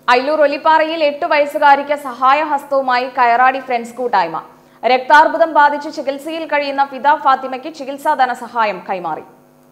അയ്യൂർ ഒലിപ്പാറയിൽ എട്ട് വയസ്സുകാരിക്ക് സഹായഹസ്തവുമായി കയറാടി ഫ്രണ്ട്സ് കൂട്ടായ്മ രക്താർബുദം ബാധിച്ച് ചികിത്സയിൽ കഴിയുന്ന ഫിദ ഫാത്തിമയ്ക്ക് ചികിത്സാ ധനസഹായം കൈമാറി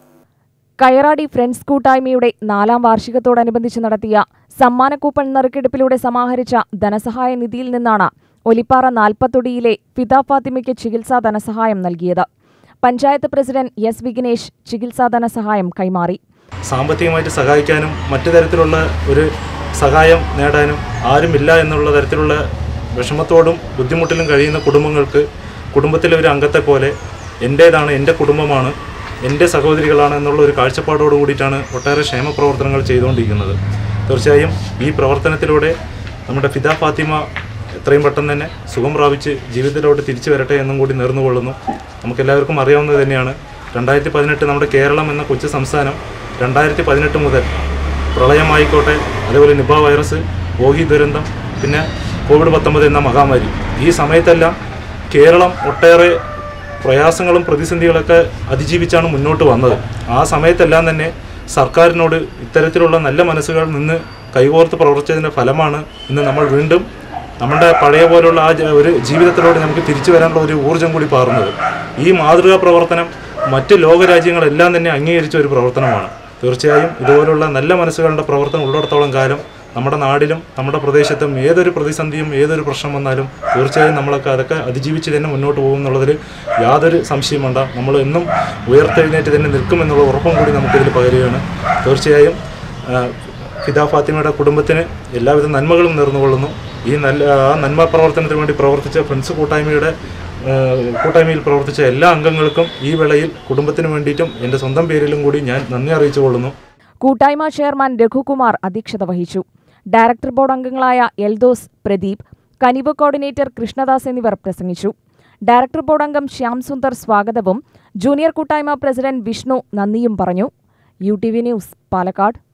കയറാടി ഫ്രണ്ട്സ് കൂട്ടായ്മയുടെ നാലാം വാർഷികത്തോടനുബന്ധിച്ച് നടത്തിയ സമ്മാന കൂപ്പൺ നറുക്കെടുപ്പിലൂടെ സമാഹരിച്ച ധനസഹായ നിധിയിൽ നിന്നാണ് ഒലിപ്പാറ നാൽപ്പത്തൊടിയിലെ ഫിദ ഫാത്തിമയ്ക്ക് ചികിത്സാ ധനസഹായം നൽകിയത് പഞ്ചായത്ത് പ്രസിഡന്റ് എസ് വിഘ്നേഷ് ചികിത്സാ ധനസഹായം കൈമാറി സാമ്പത്തികമായിട്ട് സഹായിക്കാനും മറ്റു തരത്തിലുള്ള ഒരു സഹായം നേടാനും ആരുമില്ല എന്നുള്ള തരത്തിലുള്ള വിഷമത്തോടും ബുദ്ധിമുട്ടിലും കഴിയുന്ന കുടുംബങ്ങൾക്ക് കുടുംബത്തിലെ ഒരു അംഗത്തെ പോലെ എൻ്റേതാണ് എൻ്റെ കുടുംബമാണ് എൻ്റെ സഹോദരികളാണ് എന്നുള്ള ഒരു കാഴ്ചപ്പാടോട് കൂടിയിട്ടാണ് ഒട്ടേറെ ക്ഷേമ പ്രവർത്തനങ്ങൾ ചെയ്തുകൊണ്ടിരിക്കുന്നത് തീർച്ചയായും ഈ പ്രവർത്തനത്തിലൂടെ നമ്മുടെ ഫിദ ഫാത്തിമ എത്രയും പെട്ടെന്ന് തന്നെ സുഖം പ്രാപിച്ച് ജീവിതത്തിലോട്ട് തിരിച്ചു വരട്ടെ എന്നും കൂടി നേർന്നുകൊള്ളുന്നു നമുക്കെല്ലാവർക്കും അറിയാവുന്നത് തന്നെയാണ് രണ്ടായിരത്തി പതിനെട്ട് നമ്മുടെ കേരളം എന്ന കൊച്ചു സംസ്ഥാനം രണ്ടായിരത്തി പതിനെട്ട് മുതൽ പ്രളയമായിക്കോട്ടെ അതേപോലെ നിപ വൈറസ് ഓഹി ദുരന്തം പിന്നെ കോവിഡ് പത്തൊമ്പത് എന്ന മഹാമാരി ഈ സമയത്തെല്ലാം കേരളം ഒട്ടേറെ പ്രയാസങ്ങളും പ്രതിസന്ധികളൊക്കെ അതിജീവിച്ചാണ് മുന്നോട്ട് വന്നത് ആ സമയത്തെല്ലാം തന്നെ സർക്കാരിനോട് ഇത്തരത്തിലുള്ള നല്ല മനസ്സുകൾ നിന്ന് കൈകോർത്ത് പ്രവർത്തിച്ചതിൻ്റെ ഫലമാണ് ഇന്ന് നമ്മൾ വീണ്ടും നമ്മുടെ പഴയ പോലുള്ള ആ ജ- ഒരു ജീവിതത്തിലൂടെ നമുക്ക് തിരിച്ചു വരാനുള്ള ഒരു ഊർജ്ജം കൂടി പാർന്നത് ഈ മാതൃകാ പ്രവർത്തനം മറ്റ് ലോകരാജ്യങ്ങളെല്ലാം തന്നെ അംഗീകരിച്ച ഒരു പ്രവർത്തനമാണ് തീർച്ചയായും ഇതുപോലുള്ള നല്ല മനസ്സുകളുടെ പ്രവർത്തനം ഉള്ളിടത്തോളം കാലം നമ്മുടെ നാടിലും നമ്മുടെ പ്രദേശത്തും ഏതൊരു പ്രതിസന്ധിയും ഏതൊരു പ്രശ്നം വന്നാലും തീർച്ചയായും നമ്മളൊക്കെ അതൊക്കെ അതിജീവിച്ച് തന്നെ മുന്നോട്ട് പോകും എന്നുള്ളതിൽ യാതൊരു സംശയം വേണ്ട നമ്മൾ എന്നും ഉയർത്തെഴുന്നേറ്റ് തന്നെ നിൽക്കുമെന്നുള്ള ഉറപ്പും കൂടി നമുക്കിതിൽ പകരുകയാണ് തീർച്ചയായും ആ, ഫിദ ഫാത്തിമയുടെ കുടുംബത്തിന് എല്ലാവിധ നന്മകളും നേർന്നുകൊള്ളുന്നു ഈ നല്ല ആ നന്മ പ്രവർത്തനത്തിന് വേണ്ടി പ്രവർത്തിച്ച ഫ്രണ്ട്സ് കൂട്ടായ്മയുടെ ആ, കൂട്ടായ്മയിൽ പ്രവർത്തിച്ച എല്ലാ അംഗങ്ങൾക്കും ഈ വേളയിൽ കുടുംബത്തിന് വേണ്ടിയിട്ടും എൻ്റെ സ്വന്തം പേരിലും കൂടി ഞാൻ നന്ദി അറിയിച്ചുകൊള്ളുന്നു കൂട്ടായ്മ ചെയർമാൻ രഘുകുമാർ അധ്യക്ഷത വഹിച്ചു ഡയറക്ടർ ബോർഡ് അംഗങ്ങളായ എൽദോസ് പ്രദീപ് കനിവ് കോർഡിനേറ്റർ കൃഷ്ണദാസ് എന്നിവർ പ്രസംഗിച്ചു ഡയറക്ടർ ബോർഡ് അംഗം ശ്യാം സുന്ദർ സ്വാഗതവും ജൂനിയർ കൂട്ടായ്മ പ്രസിഡന്റ് വിഷ്ണു നന്ദിയും പറഞ്ഞു U T V news Palakkad